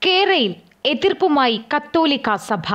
കേരയിൽ എതിർപ്പുമായി കത്തോലിക്ക സഭ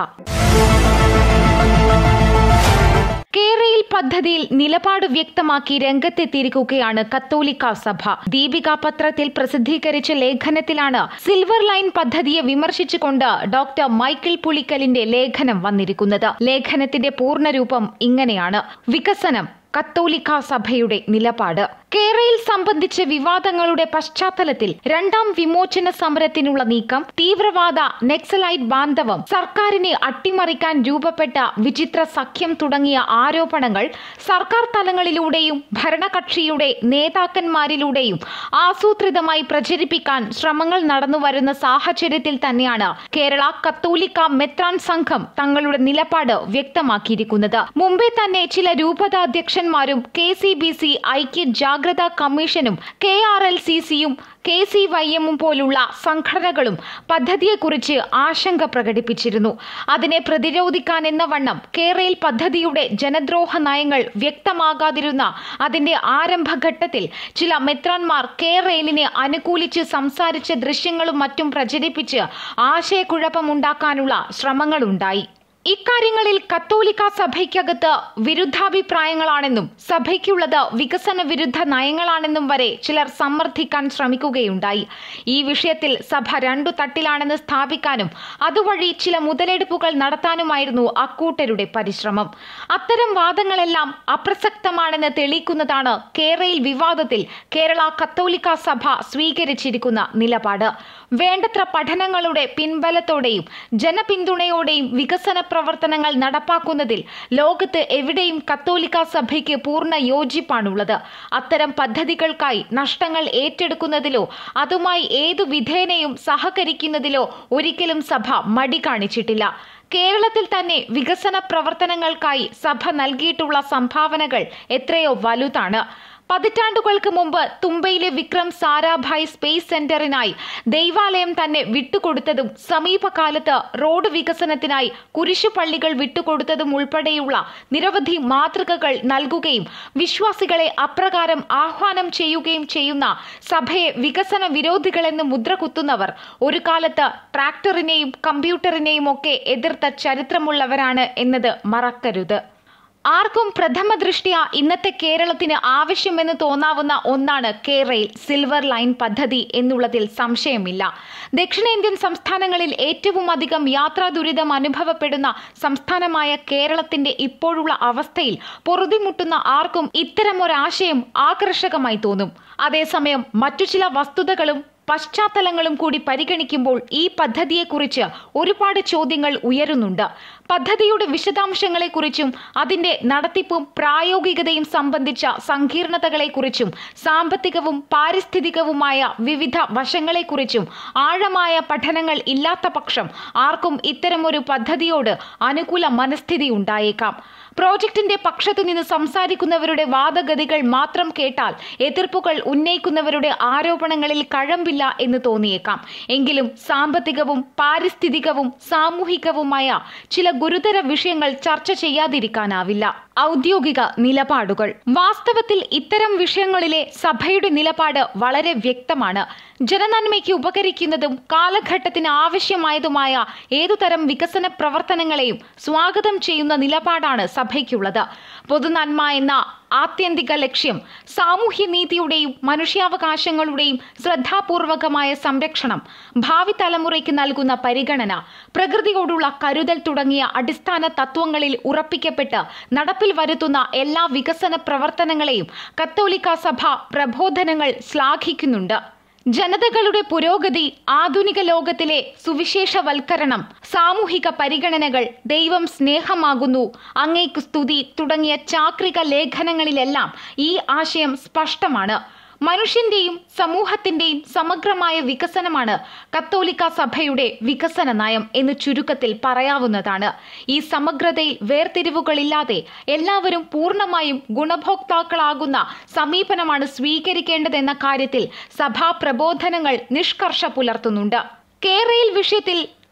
കേരയിൽ പദ്ധതിയിൽ നിലപാട് വ്യക്തമാക്കി രംഗത്തെത്തിയിരിക്കുകയാണ് കത്തോലിക്ക സഭ ദീപിക പത്രത്തിൽ പ്രസിദ്ധീകരിച്ച ലേഖനത്തിലാണ് സിൽവർ ലൈൻ പദ്ധതിയെ വിമർശിച്ചുകൊണ്ട് ഡോക്ടർ മൈക്കിൾ പുളിക്കലിന്റെ ലേഖനം വന്നിരിക്കുന്നത് ലേഖനത്തിന്റെ പൂർണ്ണരൂപം ഇങ്ങനെയാണ് വികസനം കത്തോലിക്ക സഭയുടെ നിലപാട് കേരയിൽ സംബന്ധിച്ച വിവാദങ്ങളുടെ പശ്ചാത്തലത്തിൽ രണ്ടാം വിമോചന സമരത്തിനുള്ള നീക്കം തീവ്രവാദ നെക്സലൈറ്റ് ബാന്ധവം സർക്കാരിനെ അട്ടിമറിക്കാൻ രൂപപ്പെട്ട വിചിത്ര സഖ്യം തുടങ്ങിയ ആരോപണങ്ങൾ സർക്കാർ തലങ്ങളിലൂടെയും ഭരണകക്ഷിയുടെ നേതാക്കന്മാരിലൂടെയും ആസൂത്രിതമായി പ്രചരിപ്പിക്കാൻ ശ്രമങ്ങൾ നടന്നുവരുന്ന സാഹചര്യത്തിൽ തന്നെയാണ് കേരള കത്തോലിക്ക മെത്രാൻ സംഘം തങ്ങളുടെ നിലപാട് വ്യക്തമാക്കിയിരിക്കുന്നത് മുമ്പേ തന്നെ ചില രൂപതാധ്യക്ഷന്മാരും കെ സി ബി സി ഐക്യ ജാഗ്രതാ കമ്മീഷനും കെ ആർ എൽ സി സിയും കെ സി വൈ എമ്മും പോലുള്ള സംഘടനകളും പദ്ധതിയെക്കുറിച്ച് ആശങ്ക പ്രകടിപ്പിച്ചിരുന്നു അതിനെ പ്രതിരോധിക്കാൻ എന്ന വണ്ണം കേരയിൽ പദ്ധതിയുടെ ജനദ്രോഹ നയങ്ങൾ വ്യക്തമാകാതിരുന്ന അതിന്റെ ആരംഭഘട്ടത്തിൽ ചില മെത്രാൻമാർ കേരളിനെ അനുകൂലിച്ച് സംസാരിച്ച ദൃശ്യങ്ങളും മറ്റും പ്രചരിപ്പിച്ച് ആശയക്കുഴപ്പമുണ്ടാക്കാനുള്ള ശ്രമങ്ങളുണ്ടായി ഇക്കാര്യങ്ങളിൽ കത്തോലിക്ക സഭയ്ക്കകത്ത് വിരുദ്ധാഭിപ്രായങ്ങളാണെന്നും സഭയ്ക്കുള്ളത് വികസന വിരുദ്ധ നയങ്ങളാണെന്നും വരെ ചിലർ സമ്മർദ്ദിക്കാൻ ശ്രമിക്കുകയുണ്ടായി ഈ വിഷയത്തിൽ സഭ രണ്ടു തട്ടിലാണെന്ന് സ്ഥാപിക്കാനും അതുവഴി ചില മുതലെടുപ്പുകൾ നടത്താനുമായിരുന്നു അക്കൂട്ടരുടെ പരിശ്രമം അത്തരം വാദങ്ങളെല്ലാം അപ്രസക്തമാണെന്ന് തെളിയിക്കുന്നതാണ് കേരയിൽ വിവാദത്തിൽ കേരള കത്തോലിക്ക സഭ സ്വീകരിച്ചിരിക്കുന്ന നിലപാട് വേണ്ടത്ര പഠനങ്ങളുടെ പിൻബലത്തോടെയും ജനപിന്തുണയോടെയും വികസന പ്രവർത്തനങ്ങൾ നടപ്പാക്കുന്നതിൽ ലോകത്ത് എവിടെയും കത്തോലിക്ക സഭയ്ക്ക് പൂർണ്ണ യോജിപ്പാണുള്ളത് അത്തരം പദ്ധതികൾക്കായി നഷ്ടങ്ങൾ ഏറ്റെടുക്കുന്നതിലോ അതുമായി ഏതു വിധേനയും സഹകരിക്കുന്നതിലോ ഒരിക്കലും സഭ മടി കാണിച്ചിട്ടില്ല കേരളത്തിൽ തന്നെ വികസന പ്രവർത്തനങ്ങൾക്കായി സഭ നൽകിയിട്ടുള്ള സംഭാവനകൾ എത്രയോ വലുതാണ് പതിറ്റാണ്ടുകൾക്ക് മുമ്പ് തുമ്പയിലെ വിക്രം സാരാഭായ് സ്പേസ് സെന്ററിനായി ദൈവാലയം തന്നെ വിട്ടുകൊടുത്തതും സമീപകാലത്ത് റോഡ് വികസനത്തിനായി കുരിശുപള്ളികൾ വിട്ടുകൊടുത്തതും ഉൾപ്പെടെയുള്ള നിരവധി മാതൃകകൾ നൽകുകയും വിശ്വാസികളെ അപ്രകാരം ആഹ്വാനം ചെയ്യുകയും ചെയ്യുന്ന സഭയെ വികസന വിരോധികളെന്ന് മുദ്ര കുത്തുന്നവർ ഒരു കാലത്ത് ട്രാക്ടറിനെയും കമ്പ്യൂട്ടറിനെയും ഒക്കെ എതിർത്ത ചരിത്രമുള്ളവരാണ് എന്നത് മറക്കരുത് ആർക്കും പ്രഥമ ദൃഷ്ടിയ ഇന്നത്തെ കേരളത്തിന് ആവശ്യമെന്ന് തോന്നാവുന്ന ഒന്നാണ് കേരയിൽ സിൽവർ ലൈൻ പദ്ധതി എന്നുള്ളതിൽ സംശയമില്ല ദക്ഷിണേന്ത്യൻ സംസ്ഥാനങ്ങളിൽ ഏറ്റവും അധികം യാത്രാ ദുരിതം അനുഭവപ്പെടുന്ന സംസ്ഥാനമായ കേരളത്തിന്റെ ഇപ്പോഴുള്ള അവസ്ഥയിൽ പൊറുതിമുട്ടുന്ന ആർക്കും ഇത്തരമൊരാശയം ആകർഷകമായി തോന്നും അതേസമയം മറ്റു ചില വസ്തുതകളും പശ്ചാത്തലങ്ങളും കൂടി പരിഗണിക്കുമ്പോൾ ഈ പദ്ധതിയെക്കുറിച്ച് ഒരുപാട് ചോദ്യങ്ങൾ ഉയരുന്നുണ്ട് പദ്ധതിയുടെ വിശദാംശങ്ങളെക്കുറിച്ചും അതിന്റെ നടത്തിപ്പും പ്രായോഗികതയും സംബന്ധിച്ച സങ്കീർണതകളെക്കുറിച്ചും സാമ്പത്തികവും പാരിസ്ഥിതികവുമായ വിവിധ വശങ്ങളെക്കുറിച്ചും ആഴമായ പഠനങ്ങൾ ഇല്ലാത്ത പക്ഷം ആർക്കും ഇത്തരമൊരു പദ്ധതിയോട് അനുകൂല മനസ്ഥിതി ഉണ്ടായേക്കാം പ്രോജക്ടിന്റെ പക്ഷത്തു നിന്ന് സംസാരിക്കുന്നവരുടെ വാദഗതികൾ മാത്രം കേട്ടാൽ എതിർപ്പുകൾ ഉന്നയിക്കുന്നവരുടെ ആരോപണങ്ങളിൽ കഴമ്പില്ല എന്ന് തോന്നിയേക്കാം എങ്കിലും സാമ്പത്തികവും പാരിസ്ഥിതികവും സാമൂഹികവുമായ ചില ഗുരുതര വിഷയങ്ങൾ ചർച്ച ചെയ്യാതിരിക്കാനാവില്ല ഔദ്യോഗിക നിലപാടുകൾ വാസ്തവത്തിൽ ഇത്തരം വിഷയങ്ങളിലെ സഭയുടെ നിലപാട് വളരെ വ്യക്തമാണ് ജനനന്മയ്ക്ക് ഉപകരിക്കുന്നതും കാലഘട്ടത്തിന് ആവശ്യമായതുമായ ഏതുതരം വികസന പ്രവർത്തനങ്ങളെയും സ്വാഗതം ചെയ്യുന്ന നിലപാടാണ് സഭയ്ക്കുള്ളത് പൊതുനന്മ എന്ന ആത്യന്തിക ലക്ഷ്യം സാമൂഹ്യനീതിയുടെയും മനുഷ്യാവകാശങ്ങളുടെയും ശ്രദ്ധാപൂർവകമായ സംരക്ഷണം ഭാവി തലമുറയ്ക്ക് നൽകുന്ന പരിഗണന പ്രകൃതിയോടുള്ള കരുതൽ തുടങ്ങിയ അടിസ്ഥാന തത്വങ്ങളിൽ ഉറപ്പിക്കപ്പെട്ട് നടപ്പിൽ വരുത്തുന്ന എല്ലാ വികസന പ്രവർത്തനങ്ങളെയും കത്തോലിക്ക സഭ പ്രബോധനങ്ങൾ ശ്ലാഘിക്കുന്നുണ്ട് ജനതകളുടെ പുരോഗതി ആധുനിക ലോകത്തിലെ സുവിശേഷവൽക്കരണം സാമൂഹിക പരിഗണനകൾ ദൈവം സ്നേഹമാകുന്നു അങ്ങേക്ക് സ്തുതി തുടങ്ങിയ ചാക്രിക ലേഖനങ്ങളിലെല്ലാം ഈ ആശയം സ്പഷ്ടമാണ് മനുഷ്യന്റെയും സമൂഹത്തിന്റെയും സമഗ്രമായ വികസനമാണ് കത്തോലിക്ക സഭയുടെ വികസന നയം എന്ന് ചുരുക്കത്തിൽ പറയാവുന്നതാണ് ഈ സമഗ്രതയിൽ വേർതിരിവുകളില്ലാതെ എല്ലാവരും പൂർണ്ണമായും ഗുണഭോക്താക്കളാകുന്ന സമീപനമാണ് സ്വീകരിക്കേണ്ടതെന്ന കാര്യത്തിൽ സഭാ പ്രബോധനങ്ങൾ നിഷ്കർഷ പുലർത്തുന്നുണ്ട് കേരയിൽ വിഷയത്തിൽ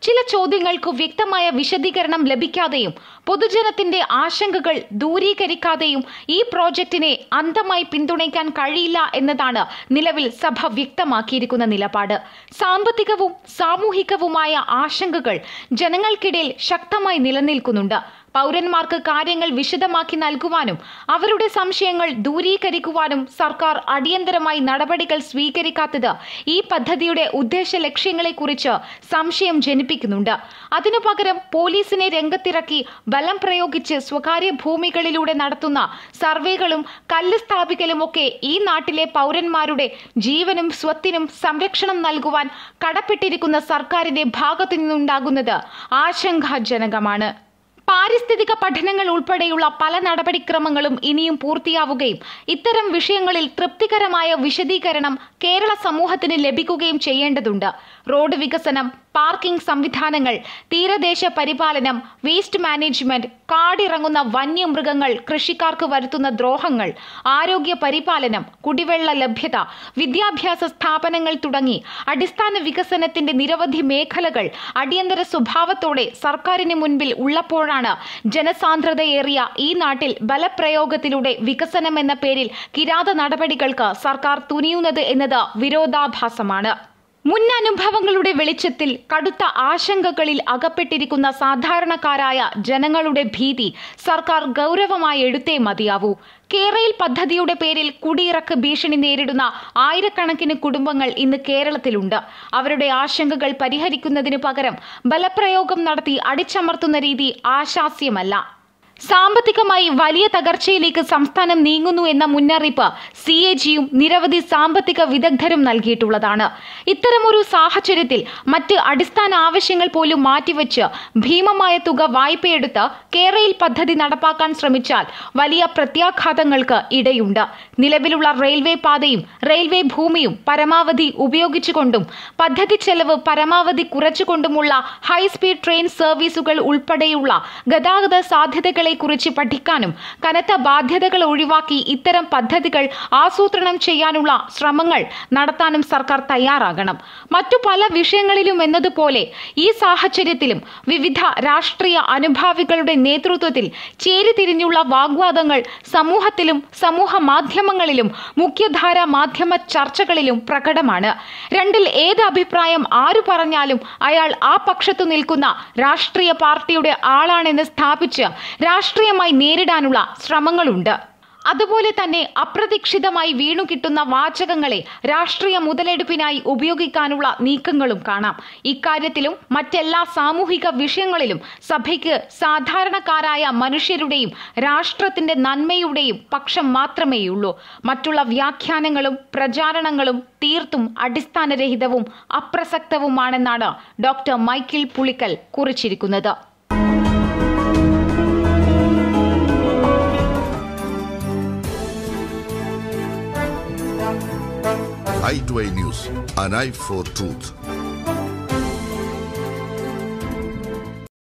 ചില ചോദ്യങ്ങൾക്ക് വ്യക്തമായ വിശദീകരണം ലഭിക്കാതെയും പൊതുജനത്തിന്റെ ആശങ്കകൾ ദൂരീകരിക്കാതെയും ഈ പ്രോജക്റ്റിനെ അന്ധമായി പിന്തുണയ്ക്കാൻ കഴിയില്ല എന്നതാണ് നിലവിൽ സഭ വ്യക്തമാക്കിയിരിക്കുന്ന നിലപാട് സാമ്പത്തികവും സാമൂഹികവുമായ ആശങ്കകൾ ജനങ്ങൾക്കിടയിൽ ശക്തമായി നിലനിൽക്കുന്നുണ്ട് പൗരന്മാർക്ക് കാര്യങ്ങൾ വിശദമാക്കി നൽകുവാനും അവരുടെ സംശയങ്ങൾ ദൂരീകരിക്കുവാനും സർക്കാർ അടിയന്തരമായി നടപടികൾ സ്വീകരിക്കാത്തത് ഈ പദ്ധതിയുടെ ഉദ്ദേശ ലക്ഷ്യങ്ങളെക്കുറിച്ച് സംശയം ജനിപ്പിക്കുന്നുണ്ട് അതിനു പകരം പോലീസിനെ രംഗത്തിറക്കി ബലം പ്രയോഗിച്ച് സ്വകാര്യ ഭൂമികളിലൂടെ നടത്തുന്ന സർവേകളും കല്ല് സ്ഥാപിക്കലുമൊക്കെ ഈ നാട്ടിലെ പൗരന്മാരുടെ ജീവനും സ്വത്തിനും സംരക്ഷണം നൽകുവാൻ കടപ്പെട്ടിരിക്കുന്ന സർക്കാരിന്റെ ഭാഗത്തു നിന്നുണ്ടാകുന്നത് ആശങ്കാജനകമാണ് പാരിസ്ഥിതിക പഠനങ്ങൾ ഉൾപ്പെടെയുള്ള പല നടപടിക്രമങ്ങളും ഇനിയും പൂർത്തിയാവുകയും ഇത്തരം വിഷയങ്ങളിൽ തൃപ്തികരമായ വിശദീകരണം കേരള സമൂഹത്തിന് ലഭിക്കുകയും ചെയ്യേണ്ടതുണ്ട് റോഡ് വികസനം പാർക്കിംഗ് സംവിധാനങ്ങൾ തീരദേശ പരിപാലനം വേസ്റ്റ് മാനേജ്മെന്റ് കാടിറങ്ങുന്ന വന്യമൃഗങ്ങൾ കൃഷിക്കാർക്ക് വരുത്തുന്ന ദ്രോഹങ്ങൾ ആരോഗ്യ പരിപാലനം കുടിവെള്ള ലഭ്യത വിദ്യാഭ്യാസ സ്ഥാപനങ്ങൾ തുടങ്ങി അടിസ്ഥാന വികസനത്തിന്റെ നിരവധി മേഖലകൾ അടിയന്തര സ്വഭാവത്തോടെ സർക്കാരിന് മുൻപിൽ ഉള്ളപ്പോഴാണ് ജനസാന്ദ്രതയേറിയ ഈ നാട്ടിൽ ബലപ്രയോഗത്തിലൂടെ വികസനം എന്ന പേരിൽ കിരാത നടപടികൾക്ക് സർക്കാർ തുനിയുന്നത് എന്നത് വിരോധാഭാസമാണ് മുൻ അനുഭവങ്ങളുടെ വെളിച്ചത്തിൽ കടുത്ത ആശങ്കകളിൽ അകപ്പെട്ടിരിക്കുന്ന സാധാരണക്കാരായ ജനങ്ങളുടെ ഭീതി സർക്കാർ ഗൗരവമായി എടുത്തേ മതിയാവൂ കേരയിൽ പദ്ധതിയുടെ പേരിൽ കുടിയിറക്ക് ഭീഷണി നേരിടുന്ന ആയിരക്കണക്കിന് കുടുംബങ്ങൾ ഇന്ന് കേരളത്തിലുണ്ട് അവരുടെ ആശങ്കകൾ പരിഹരിക്കുന്നതിനു പകരം ബലപ്രയോഗം നടത്തി അടിച്ചമർത്തുന്ന രീതി ആശാസ്യമല്ല സാമ്പത്തികമായി വലിയ തകർച്ചയിലേക്ക് സംസ്ഥാനം നീങ്ങുന്നു എന്ന മുന്നറിയിപ്പ് സി എ ജിയും നിരവധി സാമ്പത്തിക വിദഗ്ധരും നൽകിയിട്ടുള്ളതാണ് ഇത്തരമൊരു സാഹചര്യത്തിൽ മറ്റ് അടിസ്ഥാന ആവശ്യങ്ങൾ പോലും മാറ്റിവെച്ച് ഭീമമായ തുക വായ്പയെടുത്ത് കേരയിൽ പദ്ധതി നടപ്പാക്കാൻ ശ്രമിച്ചാൽ വലിയ പ്രത്യാഘാതങ്ങൾക്ക് ഇടയുണ്ട് നിലവിലുള്ള റെയിൽവേ പാതയും റെയിൽവേ ഭൂമിയും പരമാവധി ഉപയോഗിച്ചുകൊണ്ടും പദ്ധതി ചെലവ് പരമാവധി കുറച്ചുകൊണ്ടുമുള്ള ഹൈസ്പീഡ് ട്രെയിൻ സർവീസുകൾ ഉൾപ്പെടെയുള്ള ഗതാഗത സാധ്യതകൾ കുറിച്ച് പഠിക്കാനും കനത്ത ബാധ്യതകൾ ഒഴിവാക്കി ഇത്തരം പദ്ധതികൾ ആസൂത്രണം ചെയ്യാനുള്ള ശ്രമങ്ങൾ നടത്താനും സർക്കാർ തയ്യാറാകണം മറ്റു പല വിഷയങ്ങളിലും എന്നതുപോലെ ഈ സാഹചര്യത്തിലും വിവിധ രാഷ്ട്രീയ അനുഭാവികളുടെ നേതൃത്വത്തിൽ ചേരിതിരിഞ്ഞുള്ള വാഗ്വാദങ്ങൾ സമൂഹത്തിലും സമൂഹ മാധ്യമങ്ങളിലും മുഖ്യധാര മാധ്യമ ചർച്ചകളിലും പ്രകടമാണ് രണ്ടിൽ ഏത് അഭിപ്രായം ആരു പറഞ്ഞാലും അയാൾ ആ പക്ഷത്തു നിൽക്കുന്ന രാഷ്ട്രീയ പാർട്ടിയുടെ ആളാണെന്ന് സ്ഥാപിച്ച് രാഷ്ട്രീയമായി നേരിടാനുള്ള ശ്രമങ്ങളുണ്ട് അതുപോലെ തന്നെ അപ്രതീക്ഷിതമായി വീണുകിട്ടുന്ന വാചകങ്ങളെ രാഷ്ട്രീയ മുതലെടുപ്പിനായി ഉപയോഗിക്കാനുള്ള നീക്കങ്ങളും കാണാം ഇക്കാര്യത്തിലും മറ്റെല്ലാ സാമൂഹിക വിഷയങ്ങളിലും സഭയ്ക്ക് സാധാരണക്കാരായ മനുഷ്യരുടെയും രാഷ്ട്രത്തിന്റെ നന്മയുടെയും പക്ഷം മാത്രമേയുള്ളൂ മറ്റുള്ള വ്യാഖ്യാനങ്ങളും പ്രചാരണങ്ങളും തീർത്തും അടിസ്ഥാനരഹിതവും അപ്രസക്തവുമാണെന്നാണ് ഡോക്ടർ മൈക്കിൾ പുളിക്കൽ കുറിച്ചിരിക്കുന്നത് i2i News, an eye for truth.